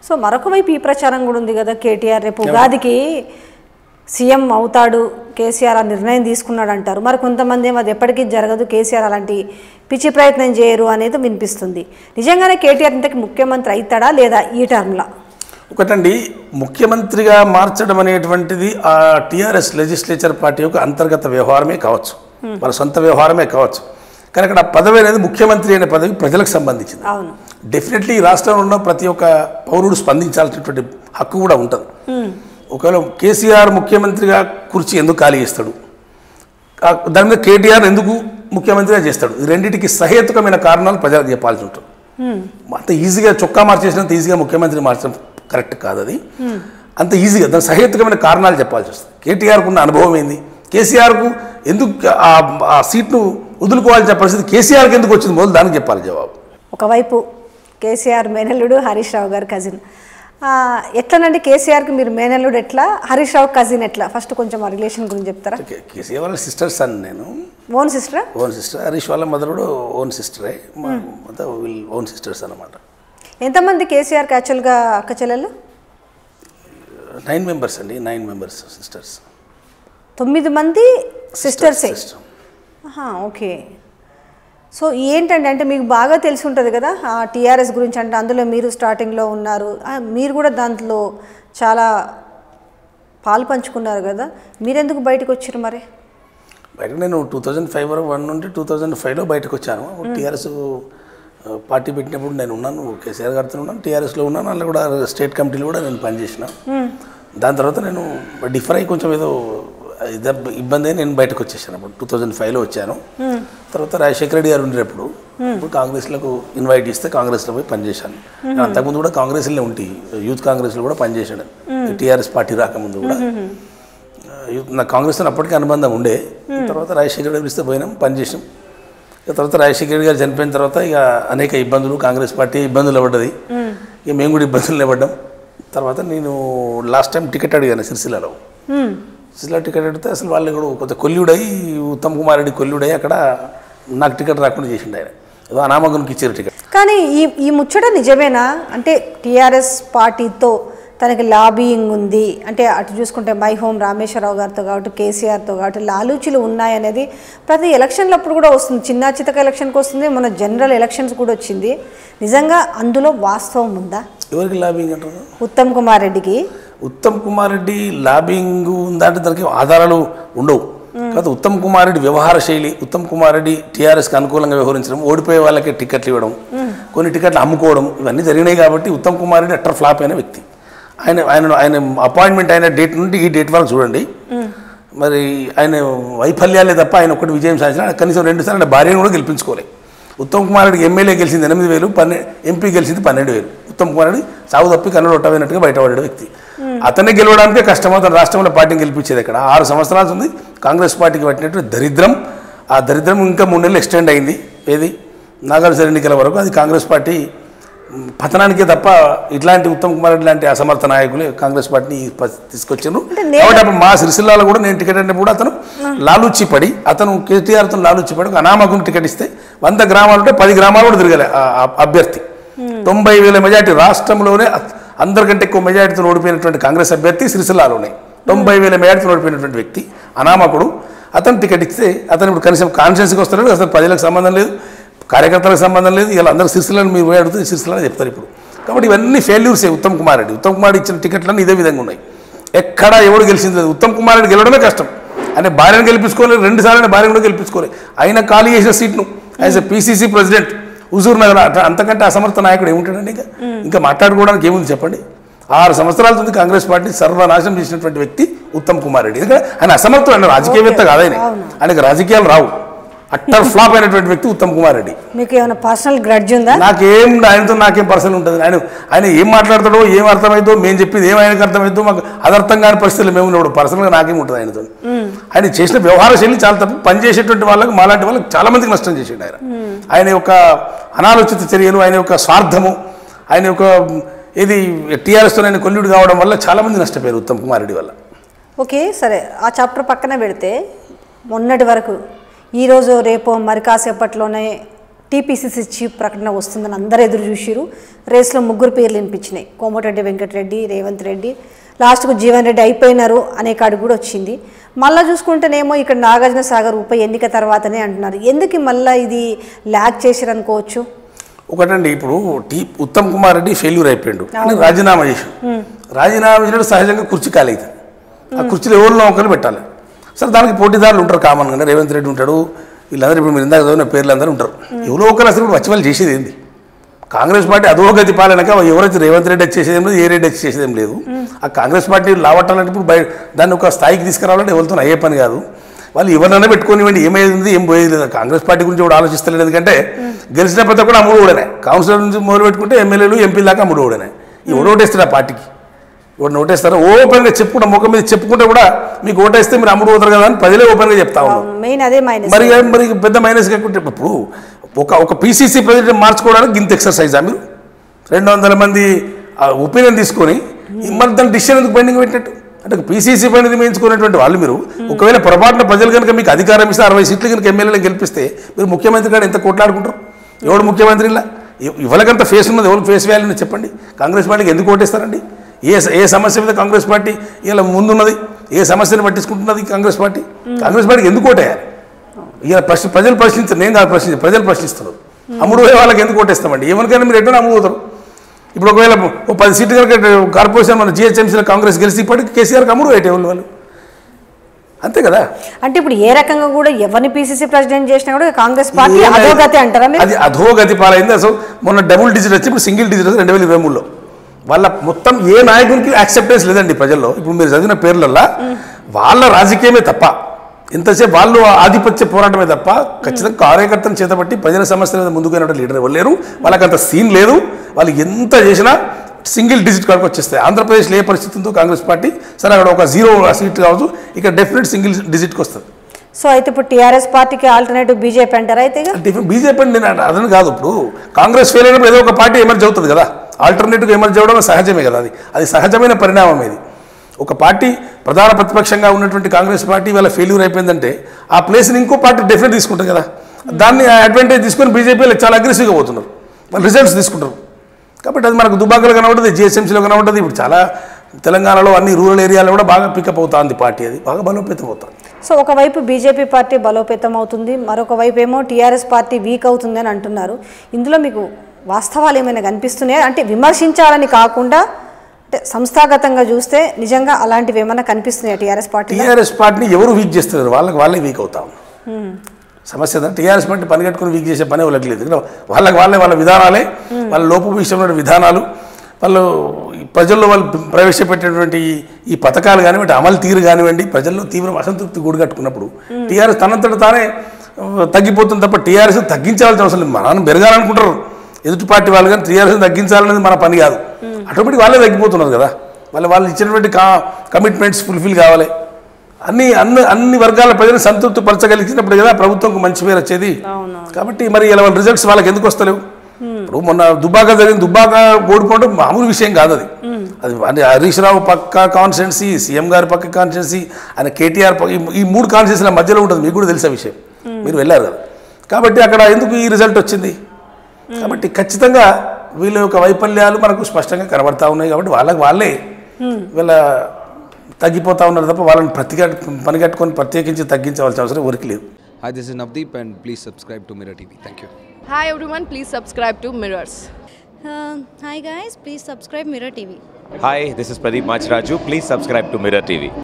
So మరొక వైపు ఈ ప్రచారం కూడా ఉంది కదా కేటీఆర్ రేపు ఉగాదికి సీఎం అవుతాడు కేసీఆర్ ఆ నిర్ణయం తీసుకున్నాడు అంటారు మరి కొంతమంది ఏమో అది ఎప్పటికీ జరగదు కేసీఆర్ అలాంటి పిచ్చి ప్రయత్నం చేయరు అనేది వినిపిస్తుంది నిజంగానే కేటీఆర్ ఇంతకి ముఖ్యమంత్రి అవుతాడా లేదా ఈ టర్మ్లో ఒకటండి ముఖ్యమంత్రిగా మార్చడం అనేటువంటిది ఆ టీఆర్ఎస్ లెజిస్లేచర్ పార్టీ యొక్క అంతర్గత వ్యవహారమే కావచ్చు వాళ్ళ సొంత వ్యవహారమే కావచ్చు కానీ అక్కడ ఆ పదవి అనేది ముఖ్యమంత్రి అనే పదవి ప్రజలకు సంబంధించింది అవును డెఫినెట్లీ ఈ రాష్ట్రంలో ఉన్న ప్రతి ఒక్క పౌరుడు స్పందించాల్సినటువంటి హక్కు కూడా ఉంటుంది ఒకవేళ కేసీఆర్ ముఖ్యమంత్రిగా కుర్చీ ఎందుకు ఖాళీ చేస్తాడు ఆ- దాని మీద కేటీఆర్ ఎందుకు ముఖ్యమంత్రిగా చేస్తాడు ఈ రెండింటికి సహేతుకమైన కారణాలు ప్రజలకు చెప్పాల్సి ఉంటుంది అంత ఈజీగా చొక్కా మార్చేసినంత ఈజీగా ముఖ్యమంత్రి మార్చడం కరెక్ట్ కాదు అది అంత ఈజీగా దాని సహేతుకమైన కారణాలు చెప్పాల్సి వస్తుంది కేటీఆర్కు ఉన్న అనుభవం ఏంది కేసీఆర్కు ఎందుకు ఆ- ఆ సీట్ను వదులుకోవాల్సిన పరిస్థితి కేసీఆర్కి ఎందుకు వచ్చింది మొదలు దానికి చెప్పాలి జవాబు ఒకవైపు కేసీఆర్ మేనల్లుడు హరీష్ రావు గారు కజిన్ ఆ, ఎట్లనండి కేసీఆర్కి మీరు మేనల్లుడు ఎట్లా హరీష్ రావు కజిన్ ఎట్లా ఫస్ట్ కొంచెం ఆ రిలేషన్ గురించి చెప్తారా కే- కేసీఆర్ వాళ్ళ సిస్టర్స్ అని నేను ఓన్ సిస్టరా ఓన్ సిస్టర్ హరీష్ వాళ్ళ మదర్ కూడా ఓన్ సిస్టరే మా మొత్తం వీళ్ళు ఓన్ సిస్టర్స్ అన్నమాట ఎంతమంది కేసీఆర్కి యాక్చువల్గా అక్క చెల్లెలు నైన్ మెంబర్స్ అండి నైన్ మెంబర్స్ సిస్టర్స్ తొమ్మిది మంది సిస్టర్సే ఆహా, ఓకే సో ఏంటండి అంటే మీకు బాగా తెలిసి ఉంటుంది కదా ఆ టీఆర్ఎస్ గురించి అంటే అందులో మీరు స్టార్టింగ్లో ఉన్నారు ఆ, మీరు కూడా దాంట్లో చాలా పాలు పంచుకున్నారు కదా మీరెందుకు బయటకు వచ్చారు మరి బయట నేను టూ థౌజండ్ ఫైవ్ వన్ నుండి టూ థౌజండ్ ఫైవ్లో బయటకు వచ్చాను టీఆర్ఎస్ పార్టీ పెట్టినప్పుడు నేను ఉన్నాను కేసీఆర్ గారితో ఉన్నాను టీఆర్ఎస్లో ఉన్నాను అందులో కూడా స్టేట్ కమిటీలో కూడా నేను పనిచేసిన దాని తర్వాత నేను డిఫర్ అయ్యి కొంచెం ఏదో ఇద- ఇబ్బంది అయి నేను బయటకు వచ్చేసాను అప్పుడు టూ థౌజండ్ ఫైవ్లో వచ్చాను తర్వాత రాజశేఖర రెడ్డి గారు ఉండేటప్పుడు ఇప్పుడు కాంగ్రెస్లకు ఇన్వైట్ ఇస్తే కాంగ్రెస్లో పోయి పనిచేశాను నేను అంతకుముందు కూడా కాంగ్రెస్లో ఉంటే యూత్ కాంగ్రెస్లో కూడా పనిచేశాను టీఆర్ఎస్ పార్టీ రాకముందు కూడా యూత్ నాకు కాంగ్రెస్తో అప్పటికే అనుబంధం ఉండే తర్వాత రాజశేఖర రెడ్డి పిలిస్తే పోయినాం పనిచేసాం ఇక తర్వాత రాజశేఖర రెడ్డి గారు చనిపోయిన తర్వాత ఇక అనేక ఇబ్బందులు కాంగ్రెస్ పార్టీ ఇబ్బందులు పడ్డది ఇక మేము కూడా ఇబ్బందులు నిలబడ్డాం తర్వాత నేను లాస్ట్ టైం టికెట్ అడిగాను సిరిసిల్లలో సిరిసిల్ల టికెట్ అడిగితే అసలు వాళ్ళు కూడా కొంత కొల్లుడై ఉత్తమ్ కుమార్ రెడ్డి కొల్లుడై అక్కడ నాకు టికెట్ రాకుండా చేసిండు ఆయన ఏదో అనామకునికి ఇచ్చారు టికెట్ కానీ ఈ ఈ ముచ్చట నిజమేనా అంటే టీఆర్ఎస్ పార్టీతో తనకి లాబియింగ్ ఉంది అంటే అటు చూసుకుంటే మై హోమ్ రామేశ్వరరావు గారితో కాబట్టి కేసీఆర్తో కాబట్టి లాలూచీలు ఉన్నాయనేది ప్రతి ఎలక్షన్లప్పుడు కూడా వస్తుంది చిన్న చితక ఎలక్షన్కి వస్తుంది మన జనరల్ ఎలక్షన్స్ కూడా వచ్చింది నిజంగా అందులో వాస్తవం ఉందా ఎవరికి లాబింగ్ అంటారు ఉత్తమ్ కుమార్ రెడ్డికి ఉత్తమ్ కుమార్ రెడ్డి లాబింగ్ ఉందంటే దానికి ఆధారాలు ఉండవు కాదు ఉత్తమ్ కుమార్ రెడ్డి వ్యవహార శైలి ఉత్తమ్ కుమార్ రెడ్డి టీఆర్ఎస్కి అనుకూలంగా వ్యవహరించడం ఓడిపోయే వాళ్ళకి టికెట్లు ఇవ్వడం కొన్ని టికెట్లు అమ్ముకోవడం ఇవన్నీ జరిగినాయి కాబట్టి ఉత్తమ్ కుమార్ రెడ్డి అట్టర్ ఫ్లాప్ అయిన వ్యక్తి ఆయన ఆయన ఆయన అపాయింట్మెంట్ అయిన డేట్ నుండి ఈ డేట్ వరకు చూడండి మరి ఆయన వైఫల్యాలే తప్ప ఆయన ఒకటి విజయం సాధించిన ఆయన కనీసం రెండు సార్లు ఆయన భార్యను కూడా గెలిపించుకోలేదు ఉత్తమ్ కుమార్ రెడ్డికి ఎమ్మెల్యే గెలిచింది ఎనిమిది వేలు పన్నె ఎంపీ గెలిచింది పన్నెండు వేలు ఉత్తమ్ కుమార్ రెడ్డి సాగు తప్పి కన్నులు ఒట్టమైనట్టుగా బయటపడే వ్యక్తి అతన్ని గెలవడానికే కష్టం అతను రాష్ట్రంలో పార్టీని గెలిపించేది ఇక్కడ ఆరు సంవత్సరాలు ఉంది కాంగ్రెస్ పార్టీకి పట్టినట్టు దరిద్రం ఆ దరిద్రం ఇంకా మూడు నెలలు ఎక్స్టెండ్ అయింది ఏది నాగార్జున ఎన్నికల వరకు అది కాంగ్రెస్ పార్టీ మ్, పతనానికే తప్ప ఇట్లాంటి ఉత్తమ్ కుమార్ రెడ్డి లాంటి అసమర్థ నాయకులు కాంగ్రెస్ పార్టీని ఈ ప- తీసుకొచ్చారు కాబట్టి అప్పుడు మా సిరిసిల్లాలో కూడా నేను టికెట్ అంటే అతను లాలూచి పడి అతను కేటీఆర్తో లాలూచి పడి ఒక అనామకుని టికెట్ ఇస్తే వంద గ్రామాలు ఉంటే పది గ్రామాలు కూడా తిరగలే ఆ- ఆ అభ్యర్థి తొంభై వేల మెజార్టీ రాష్ట్రంలోనే అ- అందరికంటే ఎక్కువ మెజార్టీతో ఓడిపోయినటువంటి కాంగ్రెస్ అభ్యర్థి సిరిసిల్లాలోనే తొంభై వేల మెజార్టీతో ఓడిపోయినటువంటి వ్యక్తి అనామకుడు అతను టికెట్ ఇస్తే అతను ఇప్పుడు కనీసం కాన్ఫిడెన్స్కి వస్తున్నాడు అసలు ప్రజలకు సంబంధం లేదు కార్యకర్తలకు సంబంధం లేదు ఇలా అందరూ సిరిసిల్లని మీరు పోయి అడిగితే సిరిసిల్లని చెప్తారు ఇప్పుడు కాబట్టి ఇవన్నీ ఫెయిల్యూర్సే ఉత్తమ్ కుమార్ రెడ్డి ఉత్తమ్ కుమార్ రెడ్డి ఇచ్చిన టికెట్లన్నీ ఇదే విధంగా ఉన్నాయి ఎక్కడ ఎవడు గెలిచింది లేదు ఉత్తమ్ కుమార్ రెడ్డి గెలవడమే కష్టం ఆయన భార్యను గెలిపించుకోలేదు రెండు సార్లు భార్యను కూడా గెలిపించుకోలేదు ఆయన ఖాళీ చేసిన సీట్ను as a PCC president Huzurnagar అట్లా అంతకంటే అసమర్థ నాయకుడు ఏముంటాడండి ఇంకా ఇంకా మాట్లాడుకోవడానికి ఏముంది చెప్పండి ఆరు సంవత్సరాల నుంచి కాంగ్రెస్ పార్టీ సర్వనాశనం చేసినటువంటి వ్యక్తి ఉత్తమ్ కుమార్ రెడ్డి ఎందుకంటే ఆయన అసమర్థుడు ఆయన రాజకీయవేత్త కాదు ఆయన ఆయనకు రాజకీయాలు రావు అట్టర్ ఫ్లాప్ అయినటువంటి వ్యక్తి ఉత్తమ్ కుమార్ రెడ్డి మీకు ఏమైనా పర్సనల్ గ్రడ్జ్ ఉందా నాకేం ఆయనతో నాకేం పర్సనల్ ఉంటుంది ఆయన ఆయన ఏం మాట్లాడతాడో ఏం అర్థమైందో మేము చెప్పింది ఏం ఆయనకు అర్థమైందో మాకు అదర్థం కాని పరిస్థితులు మేము ఉన్నప్పుడు పర్సనల్గా నాకేం ఉంటుంది ఆయనతో ఆయన చేసిన వ్యవహార శైలి చాలా తప్పు పనిచేసేటువంటి వాళ్ళకి మాలాంటి వాళ్ళకి చాలా మందికి నష్టం చేసిండు ఆయన ఆయన యొక్క అనాలోచిత చర్యలు ఆయన యొక్క స్వార్థము ఆయన యొక్క ఇది టీఆర్ఎస్తో ఆయన కొల్లుడు కావడం వల్ల చాలా మంది నష్టపోయారు ఉత్తమ్ కుమార్ రెడ్డి వల్ల ఓకే సరే ఆ చాప్టర్ పక్కన పెడితే మొన్నటి వరకు ఈరోజు రేపు మరి కాసేపట్లోనే టీపీసీసీ చీఫ్ ప్రకటన వస్తుందని అందరూ ఎదురు చూసిరు రేస్లో ముగ్గురు పేర్లు వినిపించినాయి కోమటిరెడ్డి వెంకటరెడ్డి రేవంత్ రెడ్డి లాస్ట్కు జీవన్ రెడ్డి అయిపోయినారు అనే కాడికి కూడా వచ్చింది మళ్ళీ చూసుకుంటేనేమో ఇక్కడ నాగార్జున సాగర్ ఉప ఎన్నిక తర్వాతనే అంటున్నారు ఎందుకు మళ్ళీ ఇది ల్యాక్ చేసిరు అనుకోవచ్చు ఒకటండి ఇప్పుడు టీ ఉత్తమ్ కుమార్ రెడ్డి ఫెయిల్యూర్ అయిపోయాడు అని రాజీనామా చేసి రాజీనామా చేసినప్పుడు సహజంగా కుర్చీ ఖాళీ అవుతుంది ఆ కుర్చీలో ఎవరిలో ఒకరిని పెట్టాలి సరే దానికి పోటీదారులు ఉంటారు కామన్గా రేవంత్ రెడ్డి ఉంటాడు వీళ్ళందరూ ఇప్పుడు మీరు ఇందాక చదివిన పేర్లు అందరూ ఉంటారు ఎవరో ఒకరు అసలు వచ్చి వాళ్ళు చేసేది ఏంది కాంగ్రెస్ పార్టీ అధోగతి పాలనక ఎవరైతే రేవంత్ రెడ్డి వచ్చి చేసేదేం లేదు ఏ రెడ్డి వచ్చి చేసేదేం లేదు ఆ కాంగ్రెస్ పార్టీ లావట్టాలంటే ఇప్పుడు బయ దాన్ని ఒక స్థాయికి తీసుకురావాలంటే ఎవరితో అయ్యే పని కాదు వాళ్ళు ఎవరినైనా పెట్టుకోనివ్వండి ఏమైంది ఏం పోయేది లేదు కాంగ్రెస్ పార్టీ గురించి కూడా ఆలోచిస్తలేదు ఎందుకంటే గెలిచిన ప్రతి ఒక్కరు అమ్ముడు కూడానే కౌన్సిలర్ నుంచి మొదలు పెట్టుకుంటే ఎమ్మెల్యేలు ఎంపీ దాకా అమ్ముడు కూడానే ఎవడు ఓటేస్తారు ఆ పార్టీకి ఎవరు ఓటేస్తారో ఓపెన్గా చెప్పుకుంటా ముఖం మీద చెప్పుకుంటే కూడా మీకు ఓటేస్తే మీరు అమ్ముడు పోతారు కదా అని ప్రజలే ఓపెన్గా చెప్తా ఉన్నారు మెయిన్ అదే మైనస్ మరి మరి పెద్ద మైనస్ కాకుంటే ఇప్పుడు ఒక ఒక పీసీసీ ప్రెసిడెంట్ మార్చుకోవడానికి ఇంత ఎక్సర్సైజా మీరు రెండు వందల మంది ఒపీనియన్ తీసుకొని మరి దాని డిసిషన్ ఎందుకు పెండింగ్ పెట్టినట్టు అంటే పీసీసీ పైన నియమించుకున్నటువంటి వాళ్ళు మీరు ఒకవేళ పొరపాటున ప్రజలు కనుక మీకు అధికారం ఇస్తే అరవై సీట్లు కనుక ఎమ్మెల్యేలను గెలిపిస్తే మీరు ముఖ్యమంత్రి కాడ ఎంత కొట్లాడుకుంటారు ఎవడు ముఖ్యమంత్రి ఇలా ఇవ్వలకంత ఫేస్ ఉన్నది ఎవరు ఫేస్ వాల్యూని చెప్పండి కాంగ్రెస్ పార్టీకి ఎందుకు ఓటేస్తారండి ఏ ఏ సమస్య మీద కాంగ్రెస్ పార్టీ ఇలా ముందున్నది ఏ సమస్యను పట్టించుకుంటున్నది కాంగ్రెస్ పార్టీ కాంగ్రెస్ పార్టీకి ఎందుకు ఓటేయాలి ఇక ప్రశ్న ప్రజలు ప్రశ్నించారు నేను కాదు ప్రశ్నించారు ప్రజలు ప్రశ్నిస్తున్నారు అమ్ముడు పోయే వాళ్ళకి ఎందుకు ఓటేస్తామండి ఏమనికైనా మీరు ఎట్లా అమ్ముడు పోతారు ఇప్పుడు ఒకవేళ ఓ పది సీట్లు కనుక కార్పొరేషన్ మన జిహెచ్ఎంసీలో కాంగ్రెస్ గెలిచి ఇప్పటికి కేసీఆర్కి అమ్ముడు పెట్టే వాళ్ళు వాళ్ళు అంతే కదా అంటే ఇప్పుడు ఏ రకంగా కూడా ఎవరిని పీసీసీ ప్రెసిడెంట్ చేసినా కూడా కాంగ్రెస్ పార్టీ ఏమైంది? అధోగతి అంటారా మీరు అది అధోగతి పాలైంది అసలు మొన్న డబుల్ డిజిట్ వచ్చి ఇప్పుడు సింగిల్ డిజిట్ వచ్చి రెండు వేల ఇరవై మూడులో వాళ్ళ మొత్తం ఏ నాయకునికి యాక్సెప్టెన్స్ లేదండి ప్రజల్లో ఇప్పుడు మీరు చదివిన పేర్లల్లో వాళ్ళ రాజకీయమే తప్ప ఎంతసేపు వాళ్ళు ఆధిపత్య పోరాటమే తప్ప ఖచ్చితంగా కార్యకర్తను చేతబట్టి ప్రజల సమస్యల మీద ముందుకు వెళ్ళిన లీడర్ ఎవరు లేరు వాళ్ళకి అంత సీన్ లేదు వాళ్ళు ఎంత చేసినా సింగిల్ డిజిట్ కాడికి వచ్చేస్తాయి ఆంధ్రప్రదేశ్లో ఏ పరిస్థితి ఉందో కాంగ్రెస్ పార్టీ సరే అక్కడ ఒక జీరో సీట్ కావచ్చు ఇక్కడ డెఫినెట్ సింగిల్ డిజిట్కి వస్తుంది సో అయితే ఇప్పుడు టీఆర్ఎస్ పార్టీకి ఆల్టర్నేటివ్ బీజేపీ అంటారా అయితే ఇక? డిఫరెంట్ బీజేపీ అంటే నేను అదని కాదు ఇప్పుడు కాంగ్రెస్ ఫెయిల్ అయినప్పుడు ఏదో ఒక పార్టీ ఎమర్జ్ అవుతుంది కదా ఆల్టర్నేటివ్ ఎమర్జ్ అవ్వడం సహజమే కదా అది అది సహజమైన పరిణామం ఇది ఒక పార్టీ ప్రధాన ప్రతిపక్షంగా ఉన్నటువంటి కాంగ్రెస్ పార్టీ వాళ్ళ ఫెయిల్యూర్ అయిపోయిందంటే ఆ ప్లేస్ని ఇంకో పార్టీ డెఫినెట్ తీసుకుంటుంది కదా దాన్ని అడ్వాంటేజ్ తీసుకొని బీజేపీలో చాలా అగ్రెసివ్గా పోతున్నారు వాళ్ళు రిజల్ట్స్ తీసుకుంటారు కాబట్టి అది మనకు దుబాకలు కనబడుతుంది జిఎస్ఎంసీలో కనబడుతుంది ఇప్పుడు చాలా తెలంగాణలో అన్ని రూరల్ ఏరియాలో కూడా బాగా పికప్ అవుతుంది పార్టీ అది బాగా బలోపేతం అవుతుంది సో ఒకవైపు బీజేపీ పార్టీ బలోపేతం అవుతుంది మరొక వైపు ఏమో టీఆర్ఎస్ పార్టీ వీక్ అవుతుంది అని అంటున్నారు ఇందులో మీకు వాస్తవాలు ఏమైనా కనిపిస్తున్నాయా అంటే విమర్శించాలని కాకుండా అంటే సంస్థాగతంగా చూస్తే నిజంగా అలాంటివి ఏమైనా కనిపిస్తున్నాయా టీఆర్ఎస్ పార్టీ టీఆర్ఎస్ పార్టీని ఎవరు వీక్ చేస్తున్నారు వాళ్ళకి వాళ్ళే వీక్ అవుతాం సమస్య ఏంటంటే టీఆర్ఎస్ పార్టీ పని కట్టుకుని వీక్ చేసే పని వాళ్ళకి లేదు ఎందుకంటే వాళ్ళకి వాళ్ళే వాళ్ళ విధానాలే వాళ్ళ లోపభూయిష్టమైన విధానాలు వాళ్ళు ఈ ప్రజల్లో వాళ్ళు ప్రవేశపెట్టేటువంటి ఈ- ఈ పథకాలు కానివ్వండి అమలు తీరు కానివ్వండి ప్రజల్లో తీవ్ర అసంతృప్తి గూడుకట్టుకున్నప్పుడు టీఆర్ఎస్ తనంతట తానే ఆ, తగ్గిపోతుంది తప్ప టీఆర్ఎస్ తగ్గించాల్సిన అవసరం లేదు మనం పెరగాలనుకుంటారు ఎదుటి పార్టీ వాళ్ళు కానీ టీఆర్ఎస్ తగ్గించాలనేది మన పని కాదు ఆటోమేటిక్ వాళ్ళే తగ్గిపోతున్నారు కదా వాళ్ళు వాళ్ళు ఇచ్చినటువంటి కా కమిట్మెంట్స్ ఫుల్ఫిల్ కావాలి అన్ని అన్ని అన్ని వర్గాల ప్రజలను సంతృప్తి పరచగలిగినప్పుడు కదా ప్రభుత్వంకు మంచి పేరు వచ్చేది కాబట్టి మరి ఇలా వాళ్ళ రిజల్ట్స్ వాళ్ళకి ఎందుకు వస్తలేవు ఇప్పుడు మొన్న దుబ్బాక జరిగిన దుబ్బాక ఓడిపోవడం మామూలు విషయం కాదు అది అది అంటే హరీష్ రావు పక్క కాన్స్టిట్యున్సీ సీఎం గారి పక్క కాన్స్టిట్యున్సీ ఆయన కేటీఆర్ పక్క ఈ- ఈ మూడు కాన్స్టిట్యున్సీల మధ్యలో ఉంటుంది మీకు కూడా తెలిసే విషయం మీరు వెళ్ళారు కదా కాబట్టి అక్కడ ఎందుకు ఈ రిజల్ట్ వచ్చింది కాబట్టి ఖచ్చితంగా వీళ్ళ యొక్క వైఫల్యాలు మనకు స్పష్టంగా కనబడతా ఉన్నాయి కాబట్టి వాళ్ళకి వాళ్ళే వీళ్ళ తగ్గిపోతా ఉన్నారు తప్ప వాళ్ళని ప్రతిగా పని కట్టుకొని ప్రత్యేకించి తగ్గించవలసిన అవసరం ఎవరికి లేదు Hi, this is Navdeep, and please subscribe to Mirror TV. Thank you. Hi everyone, please subscribe to Mirrors. Uh, hi guys, please subscribe Mirror TV. Hi, this is Pradeep Machraju. Please subscribe to Mirror TV.